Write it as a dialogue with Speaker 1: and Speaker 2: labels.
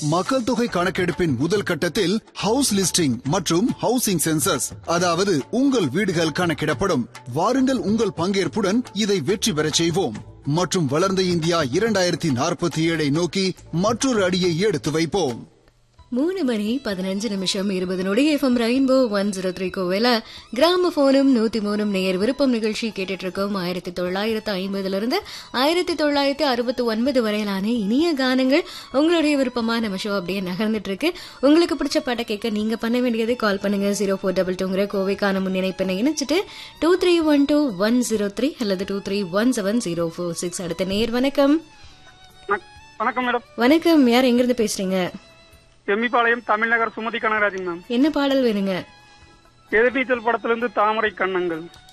Speaker 1: மக்கள் தொகை கணக்கெடுப்பின் முதல் கட்டத்தில் ஹவுஸ் லிஸ்டிங் மற்றும் ஹவுசிங் சென்சஸ் அதாவது உங்கள் வீடுகள் கணக்கிடப்படும் வாருங்கள் உங்கள் பங்கேற்புடன் இதை வெற்றி பெறச் செய்வோம் மற்றும் வளர்ந்த இந்தியா இரண்டாயிரத்தி நாற்பத்தி ஏழை நோக்கி மற்றொரு அடியை எடுத்து வைப்போம்
Speaker 2: மூணு மணி பதினஞ்சு நிமிஷம் இருபது நொடி F M rainbow one zero three கோவில கிராம போனும் நூத்தி மூணும் நேர் விருப்பம் நிகழ்ச்சி கேட்டுட்டு இருக்கோம் ஆயிரத்தி தொள்ளாயிரத்து ஐம்பதுல இருந்து ஆயிரத்தி தொள்ளாயிரத்தி அறுபத்தி ஒன்பது வரையிலான இனிய கானங்கள் உங்களுடைய விருப்பமா நம்ம ஷோ அப்படியே நகர்ந்துட்டு இருக்கு உங்களுக்கு பிடிச்ச பாட்டை கேட்க நீங்க பண்ண வேண்டியது கால் பண்ணுங்க ஜீரோ ஃபோர் டபுள் டூங்கிற கோவைக்கான முன்னிணைப்பினை இணைச்சிட்டு two three one two one zero three அல்லது two three one seven zero four six அடுத்த நேர் வணக்கம்
Speaker 3: வணக்- வணக்கம் மேடம்
Speaker 2: வணக்கம் யார் எங்கிருந்து பேசுறீங்க
Speaker 3: எம்மிபாளையம் தமிழ்நகர் சுமதி கனகராஜன் மேம்
Speaker 2: என்ன பாடல் வேணுங்க
Speaker 3: எதிர்நீச்சல் படத்திலிருந்து தாமரை கண்ணங்கள்